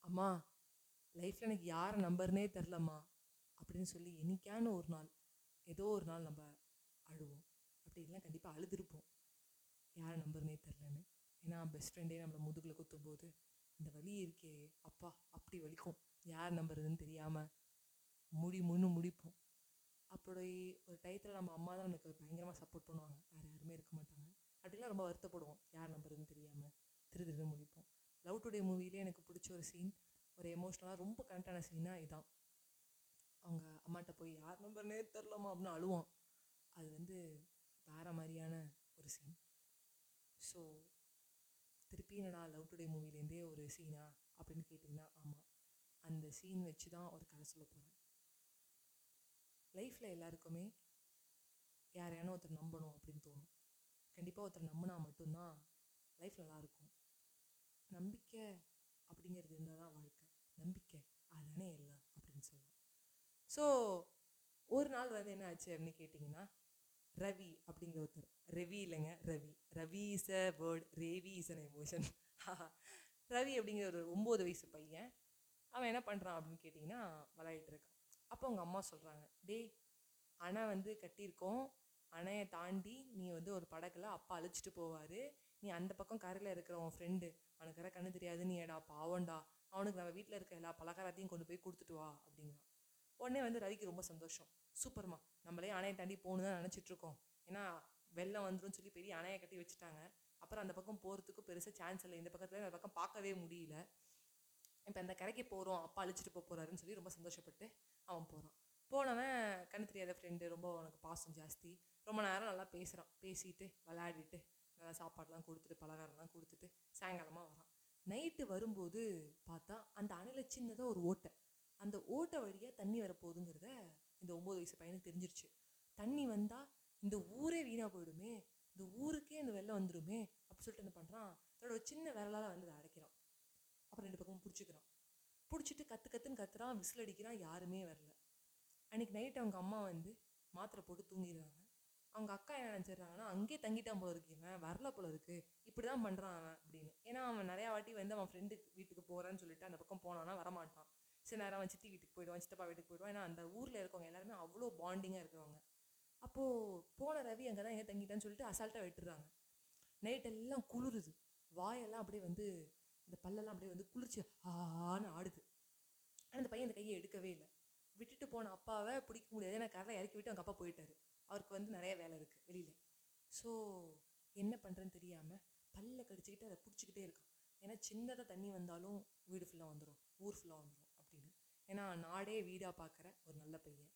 அம்மா லைஃப்பில் எனக்கு யாரை நம்பர்னே தெரிலம்மா அப்படின்னு சொல்லி என்னைக்கான ஒரு நாள் ஏதோ ஒரு நாள் நம்ம அழுவோம் அப்படி இல்லைனா கண்டிப்பாக அழுதுருப்போம் யாரை நம்பர்னே தெரிலன்னு ஏன்னா பெஸ்ட் ஃப்ரெண்டே நம்மளை முதுகில் குத்தும் போது அந்த வலி இருக்கே அப்பா அப்படி வலிக்கும் யார் நம்புறதுன்னு தெரியாமல் முடி முன்னு முடிப்போம் அப்படி ஒரு டயத்தில் நம்ம அம்மா தான் நமக்கு பயங்கரமாக சப்போர்ட் பண்ணுவாங்க வேறு யாருமே இருக்க மாட்டாங்க அப்படிலாம் ரொம்ப வருத்தப்படுவோம் யார் நம்புறதுன்னு தெரியாமல் திரு திரு முடிப்போம் லவ் டுடே மூவிலே எனக்கு பிடிச்ச ஒரு சீன் ஒரு எமோஷ்னலாக ரொம்ப கனெக்டான சீனாக இதான் அவங்க அம்மாட்ட போய் யார் நம்பர்னே தெரிலமா அப்படின்னு அழுவான் அது வந்து வேற மாதிரியான ஒரு சீன் ஸோ திருப்பி என்னடா லவ் டுடே மூவிலேருந்தே ஒரு சீனா அப்படின்னு கேட்டிங்கன்னா ஆமாம் அந்த சீன் வச்சு தான் ஒரு கதை சொல்ல போகிறேன் லைஃப்பில் எல்லாருக்குமே யாரையான ஒருத்தர் நம்பணும் அப்படின்னு தோணும் கண்டிப்பாக ஒருத்தர் நம்பினா மட்டும்தான் லைஃப் நல்லாயிருக்கும் நம்பிக்கை அப்படிங்கிறது இருந்தால் தான் வாழ்க்கை நம்பிக்கை அதுதானே எல்லாம் அப்படின்னு சொல்லலாம் ஸோ ஒரு நாள் வந்து என்ன ஆச்சு அப்படின்னு கேட்டிங்கன்னா ரவி அப்படிங்கிற ஒருத்தர் ரவி இல்லைங்க Ravi Ravi is a word Ravi is an emotion Ravi அப்படிங்கிற ஒரு ஒம்பது வயசு பையன் அவன் என்ன பண்ணுறான் அப்படின்னு கேட்டிங்கன்னா விளையாடிட்டு இருக்கான் அப்போ அவங்க அம்மா சொல்கிறாங்க டேய் அணை வந்து கட்டியிருக்கோம் அணையை தாண்டி நீ வந்து ஒரு படகுல அப்பா அழைச்சிட்டு போவார் நீ அந்த பக்கம் கரையில் இருக்கிற உன் ஃப்ரெண்டு அவனுக்கு கரை கண்ணு தெரியாது நீ ஏடா பாவம்டா அவனுக்கு நம்ம வீட்டில் இருக்க எல்லா பலகாரத்தையும் கொண்டு போய் கொடுத்துட்டு வா அப்படிங்கிறான் உடனே வந்து ரவிக்கு ரொம்ப சந்தோஷம் சூப்பர்மா நம்மளே அணையை தாண்டி போகணும் தான் நினச்சிட்டு இருக்கோம் ஏன்னா வெள்ளம் வந்துடும் சொல்லி பெரிய அணையை கட்டி வச்சுட்டாங்க அப்புறம் அந்த பக்கம் போகிறதுக்கு பெருசாக சான்ஸ் இல்லை இந்த பக்கத்துல அந்த பக்கம் பார்க்கவே முடியல இப்போ அந்த கரைக்கு போகிறோம் அப்பா அழைச்சிட்டு போக போகிறாருன்னு சொல்லி ரொம்ப சந்தோஷப்பட்டு அவன் போகிறான் போனவன் கண்ணு தெரியாத ஃப்ரெண்டு ரொம்ப அவனுக்கு பாசம் ஜாஸ்தி ரொம்ப நேரம் நல்லா பேசுகிறான் பேசிட்டு விளையாடிட்டு நல்லா சாப்பாடுலாம் கொடுத்துட்டு பலகாரம்லாம் கொடுத்துட்டு சாயங்காலமாக வரான் நைட்டு வரும்போது பார்த்தா அந்த அணையில் சின்னதாக ஒரு ஓட்டை அந்த ஓட்டை வழியாக தண்ணி வரப்போகுதுங்கிறத இந்த ஒம்பது வயசு பையனுக்கு தெரிஞ்சிருச்சு தண்ணி வந்தால் இந்த ஊரே வீணாக போயிடுமே இந்த ஊருக்கே இந்த வெள்ளம் வந்துடுமே அப்படி சொல்லிட்டு என்ன பண்ணுறான் தன்னோட ஒரு சின்ன விரலால் வந்து அதை அடைக்கிறான் அப்புறம் ரெண்டு பக்கமும் பிடிச்சிக்கிறான் பிடிச்சிட்டு கற்று கற்றுன்னு கத்துறான் விசில் அடிக்கிறான் யாருமே வரல அன்றைக்கி நைட் அவங்க அம்மா வந்து மாத்திரை போட்டு தூங்கிடுறாங்க அவங்க அக்கா என்ன நினச்சிடுறாங்கன்னா அங்கேயே தங்கிட்டான் போல இருக்கு இவன் வரல போல இருக்கு இப்படி தான் பண்ணுறான் அவன் அப்படின்னு ஏன்னா அவன் நிறையா வாட்டி வந்து அவன் ஃப்ரெண்டு வீட்டுக்கு போகிறேன்னு சொல்லிட்டு அந்த பக்கம் போனான்னா வரமாட்டான் சில நேரம் அவன் சித்தி வீட்டுக்கு போயிடுவான் சித்தப்பா வீட்டுக்கு போயிடுவான் ஏன்னா அந்த ஊரில் இருக்கவங்க எல்லாருமே அவ்வளோ பாண்டிங்காக இருக்கிறவங்க அப்போது போன ரவி அங்கே தான் ஏன் தங்கிட்டான்னு சொல்லிட்டு அசால்ட்டாக விட்டுறாங்க நைட் எல்லாம் குளிருது வாயெல்லாம் அப்படியே வந்து இந்த பல்லெல்லாம் அப்படியே வந்து குளிர்ச்சி ஆன்னு ஆடுது ஆனால் அந்த பையன் அந்த கையை எடுக்கவே இல்லை விட்டுட்டு போன அப்பாவை பிடிக்க முடியாது ஏன்னா கரை இறக்கி விட்டு அவங்க அப்பா போயிட்டாரு அவருக்கு வந்து நிறைய வேலை இருக்குது வெளியில் ஸோ என்ன பண்ணுறேன்னு தெரியாமல் பல்ல கடிச்சிக்கிட்டு அதை பிடிச்சிக்கிட்டே இருக்கான் ஏன்னா சின்னதாக தண்ணி வந்தாலும் வீடு ஃபுல்லாக வந்துடும் ஊர் ஃபுல்லாக வந்துடும் அப்படின்னு ஏன்னா நாடே வீடாக பார்க்குற ஒரு நல்ல பையன்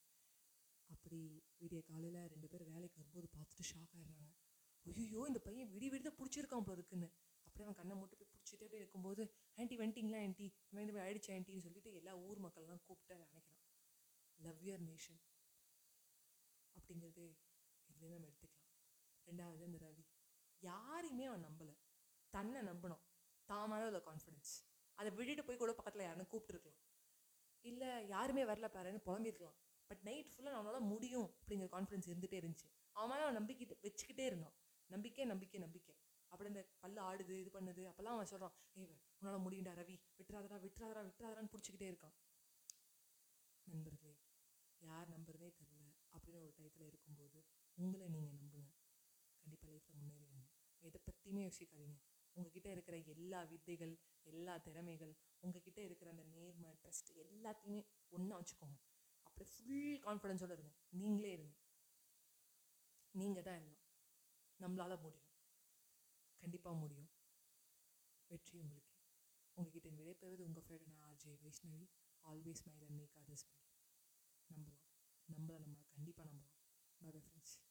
அப்படி விடிய காலையில் ரெண்டு பேர் வேலைக்கு வரும்போது பார்த்துட்டு ஷாக் ஆயிடுறாங்க ஐயோ இந்த பையன் விடி விடி தான் பிடிச்சிருக்கான் போல இருக்குன்னு அப்படியே அவன் கண்ணை மட்டும் போய் பிடிச்சிட்டே அப்படியே இருக்கும்போது ஆன்ட்டி வந்துட்டிங்களா ஆன்ட்டி இந்த மாதிரி இந்த மாதிரி ஆயிடுச்சு ஆன்ட்டின்னு சொல்லிட்டு எல்லா ஊர் மக்கள்லாம் கூப்பிட்டு அதை நினைக்கிறான் லவ் யுவர் நேஷன் அப்படிங்கிறது இதுலேருந்து நம்ம எடுத்துக்கலாம் ரெண்டாவது இந்த ரவி யாரையுமே அவன் நம்பலை தன்னை நம்பினான் தான் மேலே உள்ள கான்ஃபிடென்ஸ் அதை விட்டுட்டு போய் கூட பக்கத்தில் யாருன்னு கூப்பிட்டுருக்கலாம் இல்லை யாருமே வரல பாருன்னு புலம்பிருக்கலாம் பட் நைட் ஃபுல்லாக அவனால் முடியும் அப்படிங்கிற கான்ஃபிடன்ஸ் இருந்துகிட்டே இருந்துச்சு அவன் மேலே அவன் நம்பிக்கை வச்சுக்கிட்டே இருந்தான் நம்பிக்கை நம்பிக்கை நம்பிக்கை அப்படி இந்த பல்லு ஆடுது இது பண்ணுது அப்போல்லாம் அவன் சொல்கிறான் ஏய் உன்னால் முடியும்டா ரவி விட்டுறாதடா விட்டுறாதடா விட்டுறாதடான்னு பிடிச்சிக்கிட்டே இருக்கான் நண்பர்களே யார் நம்புறதே தெரில அப்படின்னு ஒரு டயத்தில் இருக்கும்போது உங்களை நீங்கள் நம்புங்க கண்டிப்பாக லைஃப்பில் முன்னேறுவீங்க எதை பற்றியுமே யோசிக்காதீங்க உங்ககிட்ட இருக்கிற எல்லா வித்தைகள் எல்லா திறமைகள் உங்ககிட்ட இருக்கிற அந்த நேர்மை ட்ரஸ்ட் எல்லாத்தையுமே ஒன்றா வச்சுக்கோங்க அப்படியே ஃபுல் கான்ஃபிடென்ஸோடு இருங்க நீங்களே இருங்க நீங்கள் தான் எல்லாம் நம்மளால் முடியும் கண்டிப்பாக முடியும் வெற்றி உங்களுக்கு உங்ககிட்ட விடைபெறுவது உங்கள் ஃப்ரெண்ட் நான் RJ Vaishnavi always smile and make other smile நம்பலாம் நம்மளை நம்ம கண்டிப்பாக நம்பலாம் பை பை ஃப்ரெண்ட்ஸ்